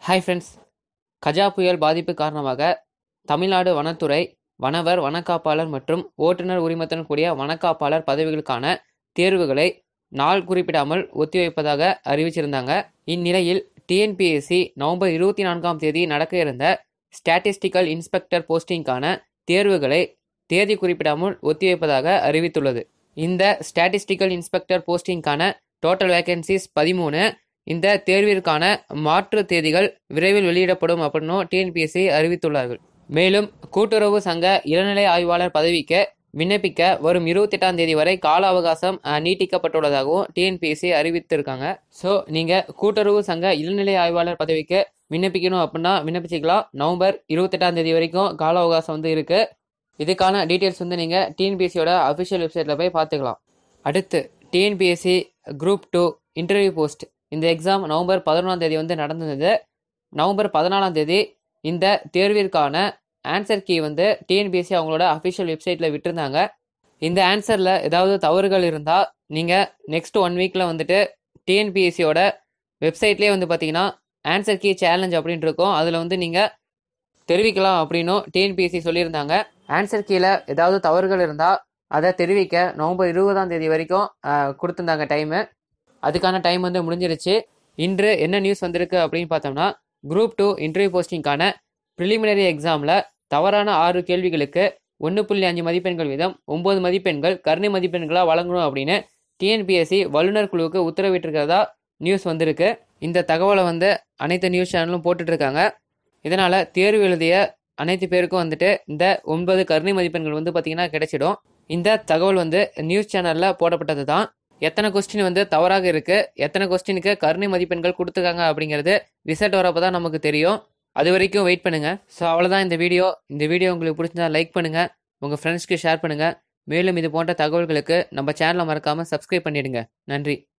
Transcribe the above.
hi friends Gaja புயல் பாதிப்பு காரணமாக தமிழ்நாடு வனத்துறை வனவர் வனக்காப்பாளர் மற்றும் ஓட்டுநர் உரிமத்துடன் கூடிய வனக்காப்பாளர் பதவிகளுக்கான தேர்வுகளை நாள் குறிப்பிடாமல் ஒத்திவைப்பதாக அறிவிச்சிருந்தாங்க இந்நிலையில் டிஎன்பிஎஸ்சி நவம்பர் இருபத்தி நான்காம் தேதி நடக்க இருந்த ஸ்டாட்டிஸ்டிக்கல் இன்ஸ்பெக்டர் போஸ்டிங்கான தேர்வுகளை தேதி குறிப்பிடாமல் ஒத்திவைப்பதாக அறிவித்துள்ளது இந்த ஸ்டாட்டிஸ்டிக்கல் இன்ஸ்பெக்டர் போஸ்டிங்கான டோட்டல் வேகன்சிஸ் பதிமூணு இந்த தேர்விற்கான மாற்று தேதிகள் விரைவில் வெளியிடப்படும் அப்படின்னு டிஎன்பிஎஸ்சி அறிவித்துள்ளார்கள் மேலும் கூட்டுறவு சங்க இளநிலை ஆய்வாளர் பதவிக்கு விண்ணப்பிக்க வரும் இருபத்தெட்டாம் தேதி வரை கால அவகாசம் அஹ், நீட்டிக்கப்பட்டுள்ளதாகவும் டிஎன்பிஎஸ்சி அறிவித்திருக்காங்க ஸோ நீங்கள் கூட்டுறவு சங்க இளநிலை ஆய்வாளர் பதவிக்கு விண்ணப்பிக்கணும் அப்படின்னா விண்ணப்பிச்சிக்கலாம் நவம்பர் இருபத்தெட்டாம் தேதி வரைக்கும் கால அவகாசம் வந்து இருக்கு இதுக்கான டீட்டெயில்ஸ் வந்து நீங்கள் டிஎன்பிஎஸ்சியோட அஃபிஷியல் வெப்சைட்டில் போய் பார்த்துக்கலாம் அடுத்து TNPSC group two interview post இந்த எக்ஸாம் நவம்பர் பதினொன்றாம் தேதி வந்து நடந்தது நவம்பர் பதினாலாம் தேதி இந்த தேர்விற்கான ஆன்சர் கீ வந்து டிஎன்பிஎஸ்சி அவங்களோட அஃபிஷியல் வெப்சைட்டில் விட்டிருந்தாங்க இந்த ஆன்சரில் ஏதாவது தவறுகள் இருந்தால் நீங்கள் நெக்ஸ்ட் ஒன் வீக்கில் வந்துட்டு டிஎன்பிஎஸ்சியோட வெப்சைட்லேயே வந்து பார்த்தீங்கன்னா ஆன்சர் கீ சேலஞ்ச் அப்படின்ட்டு இருக்கும் அதில் வந்து நீங்கள் தெரிவிக்கலாம் அப்படின்னும் டிஎன்பிஎஸ்சி சொல்லியிருந்தாங்க ஆன்சர் கீழே ஏதாவது தவறுகள் இருந்தால் அதை தெரிவிக்க நவம்பர் இருபதாம் தேதி வரைக்கும் ஆஹ், கொடுத்திருந்தாங்க டைமு அதுக்கான டைம் வந்து முடிஞ்சிருச்சு இன்று என்ன நியூஸ் வந்திருக்கு அப்படின்னு பார்த்தோம்னா குரூப் டூ இன்டர்வியூ போஸ்டிங்கான ப்ரிலிமினரி எக்ஸாமில் தவறான ஆறு கேள்விகளுக்கு ஒன்று புள்ளி அஞ்சு மதிப்பெண்கள் வீதம் ஒம்பது மதிப்பெண்கள் கருணை மதிப்பெண்களாக வழங்கணும் அப்படின்னு டிஎன்பிஎஸ்சி வல்லுநர் குழுவுக்கு உத்தரவிட்டிருக்கிறதா நியூஸ் வந்திருக்கு இந்த தகவலை வந்து அனைத்து நியூஸ் சேனலும் போட்டுட்டு இருக்காங்க இதனால் தேர்வு எழுதிய அனைத்து பேருக்கும் வந்துட்டு இந்த ஒன்பது கருணை மதிப்பெண்கள் வந்து பார்த்திங்கன்னா கிடைச்சிடும் இந்த தகவல் வந்து நியூஸ் சேனலில் போடப்பட்டது தான் எத்தனை கொஸ்டின் வந்து தவறாக இருக்குது எத்தனை கொஸ்டினுக்கு கருணை மதிப்பெண்கள் கொடுத்துருக்காங்க அப்படிங்கிறது ரிசல்ட் வரப்போ தான் நமக்கு தெரியும் அது வரைக்கும் வெயிட் பண்ணுங்கள் ஸோ அவ்வளோதான் இந்த வீடியோ இந்த வீடியோ உங்களுக்கு பிடிச்சிருந்தா லைக் பண்ணுங்கள் உங்கள் ஃப்ரெண்ட்ஸ்க்கு ஷேர் பண்ணுங்கள் மேலும் இது போன்ற தகவல்களுக்கு நம்ம சேனலை மறக்காமல் சப்ஸ்கிரைப் பண்ணிடுங்க நன்றி